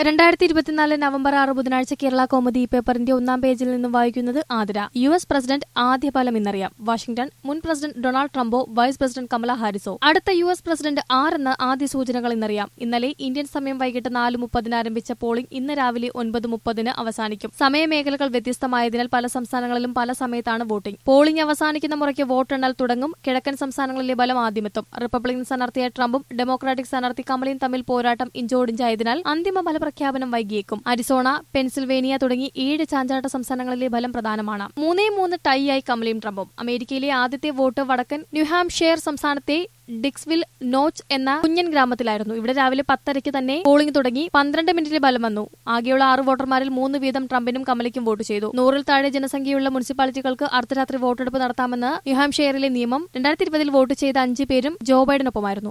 രണ്ടായിരത്തി ഇരുപത്തിനാല് നവംബർ ആറ് ബുധനാഴ്ച കേരള കോമഡി പേപ്പറിന്റെ ഒന്നാം പേജിൽ നിന്നും വായിക്കുന്നത് ആതിര യു എസ് പ്രസിഡന്റ് ആദ്യ ഫലം ഇന്നറിയാം വാഷിംഗ്ടൺ മുൻ പ്രസിഡന്റ് ഡൊണാൾഡ് ട്രംപോ വൈസ് പ്രസിഡന്റ് കമല ഹാരിസോ അടുത്ത യു എസ് പ്രസിഡന്റ് ആരെന്ന് ആദ്യ സൂചനകൾ ഇന്നറിയാം ഇന്നലെ ഇന്ത്യൻ സമയം വൈകിട്ട് നാല് മുപ്പതിന് ആരംഭിച്ച പോളിംഗ് ഇന്ന് രാവിലെ ഒൻപത് മുപ്പതിന് അവസാനിക്കും സമയമേഖലകൾ വ്യത്യസ്തമായതിനാൽ പല സംസ്ഥാനങ്ങളിലും പല സമയത്താണ് വോട്ടിംഗ് പോളിംഗ് അവസാനിക്കുന്ന മുറയ്ക്ക് വോട്ടെണ്ണൽ തുടങ്ങും കിഴക്കൻ സംസ്ഥാനങ്ങളിലെ ബലം ആദ്യമെത്തും റിപ്പബ്ലിക്കൻ സ്ഥാനാർത്ഥിയായ ട്രംപും ഡെമോക്രാറ്റിക് സ്ഥാനാർത്ഥി കമലയും തമ്മിൽ പോരാട്ടം ഇഞ്ചോടിഞ്ചായതിനാൽ അന്തിമ ഫലപ്രഖ്യാപനം വൈകിയേക്കും അരിസോണ പെൻസിൽവേനിയ തുടങ്ങി ഏഴ് ചാഞ്ചാട്ട സംസ്ഥാനങ്ങളിലെ ഫലം പ്രധാനമാണ് മൂന്നേ മൂന്ന് ടൈ ആയി കമലയും ട്രംപും അമേരിക്കയിലെ ആദ്യത്തെ വോട്ട് വടക്കൻ ന്യൂഹാംഷെയർ സംസ്ഥാനത്തെ ഡിക്സ്വിൽ നോച്ച് എന്ന കുഞ്ഞൻ ഗ്രാമത്തിലായിരുന്നു ഇവിടെ രാവിലെ പത്തരയ്ക്ക് തന്നെ പോളിംഗ് തുടങ്ങി പന്ത്രണ്ട് മിനിറ്റിൽ ഫലം വന്നു ആകെയുള്ള ആറ് വോട്ടർമാരിൽ മൂന്ന് വീതം ട്രംപിനും കമലയ്ക്കും വോട്ട് ചെയ്തു നൂറിൽ താഴെ ജനസംഖ്യയുള്ള മുനിസിപ്പാലിറ്റികൾക്ക് അർദ്ധരാത്രി വോട്ടെടുപ്പ് നടത്താമെന്ന് ന്യൂഹാംഷെയറിലെ നിയമം രണ്ടായിരത്തി ഇരുപതിൽ വോട്ട് ചെയ്ത അഞ്ച് പേരും ജോ ബൈഡനൊപ്പമായിരുന്നു